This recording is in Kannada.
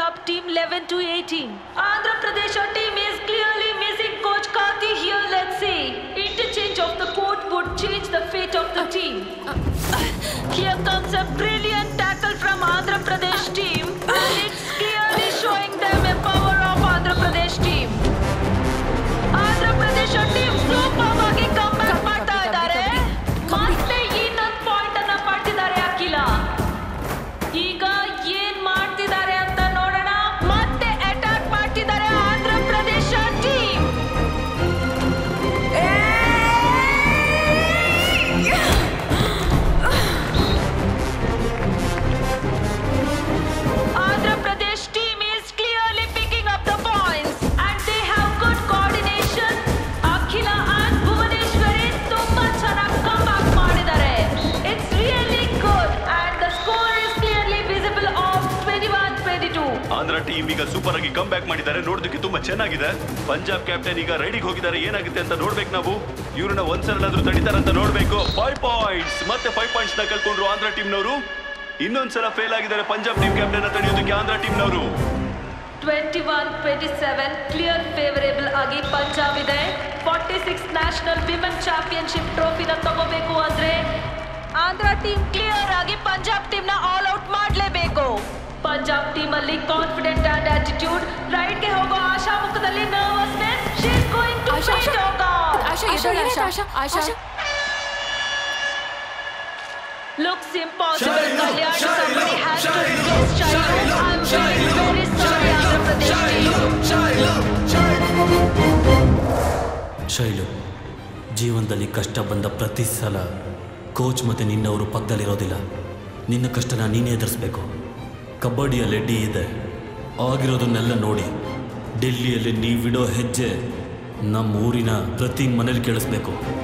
Punjab team 11 to 18. Andhra Pradesh team is clearly missing coach Kati here. Let's see. Interchange of the court would change the fate of the team. Here comes a brilliant tackle from Andhra Pradesh team, and it's clearly showing them a power of Andhra Pradesh team. Andhra Pradesh team super ಆಗಿ ಕಮ್ಬ್ಯಾಕ್ ಮಾಡ್ತಾ ಇದ್ದಾರೆ ಮತ್ತೆ ಇನ್ನೊಂದು ಪಾಯಿಂಟ್ ಅನ್ನ ಪಡೆದಿದ್ದಾರೆ ಅಖಿಲ ಈಗ ಏನ್ ಮಾಡ್ತಿದ್ದಾರೆ ಅಂತ ನೋಡೋಣ ಮತ್ತೆ ಅಟ್ಯಾಕ್ ಮಾಡ್ತಿದ್ದಾರೆ Andhra Pradesh team Andhra Pradesh team is clearly picking up the points and they have good coordination. Akhila and Bhuvaneshwari ತುಂಬಾ ಚೆನ್ನಾಗಿ comeback ಮಾಡಿದ್ದಾರೆ. It's really good and the score is clearly visible of 21-22. Andhra team ಈಗ ಸೂಪರ್ ಆಗಿ ಕಮ್ ಬ್ಯಾಕ್ ಮಾಡಿದ್ದಾರೆ ನೋಡೋದಕ್ಕೆ ತುಂಬಾ ಚೆನ್ನಾಗಿದೆ ಪಂಜಾಬ್ ಕ್ಯಾಪ್ಟನ್ ಈಗ ರೈಡಿಗೆ ಹೋಗಿದ್ದಾರೆ ಏನಾಗುತ್ತೆ ಅಂತ ನೋಡ್ಬೇಕು ನಾವು ಇವ್ರನ್ನ ಒಂದ್ಸಲ ತಡಿತಾರಂತ ನೋಡ್ಬೇಕು ಫೈವ್ ಪಾಯಿಂಟ್ಸ್ ಮತ್ತೆ ಫೈವ್ ಪಾಯಿಂಟ್ಸ್ ನ ಕಳ್ಕೊಂಡ್ರು ಆಂಧ್ರ ಟೀಮ್ನವರು ಇನ್ನೊಂದ್ಸಲ ಫೇಲ್ ಆಗಿದ್ದಾರೆ ಪಂಜಾಬ್ ಟೀಮ್ ಕ್ಯಾಪ್ಟನ್ ತಡೆಯೋದಕ್ಕೆ ಆಂಧ್ರ ಟೀಮ್ನವರು 21-27 ಕ್ಲಿಯರ್ ಫೇವರೇಬಲ್ ಆಗಿ ಪಂಜಾಬ್ ಇದೆ forty six national women championship ಟ್ರೋಫಿನ ತಗೋಬೇಕು ಅಂದ್ರೆ ಆಂಧ್ರ ಟೀಮ್ ಕ್ಲಿಯರ್ ಆಗಿ ಪಂಜಾಬ್ ಟೀಮ್ ನ ಆಲ್ ಔಟ್ ಮಾಡಲೇಬೇಕು ಪಂಜಾಬ್ ಟೀಮ್ ಅಲ್ಲಿ ಕಾನ್ಫಿಡೆಂಟ್ ಅಂಡ್ ಆಟಿಟ್ಯೂಡ್ ರೈಡ್ ಗೆ ಹೋಗೋ ಆಶಾ ಮುಖದಲ್ಲಿ nervousness she is going to Asha, fight Asha. God Asha ಎದ್ದೇಳು, ಆಶಾ ಆಶಾ ಆಶಾ Looks impossible. Kalyan, somebody has to replace Shailu. I'm very, very sorry, Andhra Pradesh team. ಶೈಲು ಜೀವನದಲ್ಲಿ ಕಷ್ಟ ಬಂದ ಪ್ರತಿ ಸಲ ಕೋಚ್ ಮತ್ತು ನಿನ್ನವರು ಪಕ್ಕದಲ್ಲಿರೋದಿಲ್ಲ ನಿನ್ನ ಕಷ್ಟನ ನೀನೇ ಎದುರಿಸ್ಬೇಕು ಕಬಡ್ಡಿಯಲ್ಲಿ ಡಿ ಇದೆ ಆಗಿರೋದನ್ನೆಲ್ಲ ನೋಡಿ ಡೆಲ್ಲಿಯಲ್ಲಿ ನೀವಿಡೋ ಹೆಜ್ಜೆ ನಮ್ಮ ಊರಿನ ಪ್ರತಿ ಮನೇಲಿ ಕೇಳಿಸ್ಬೇಕು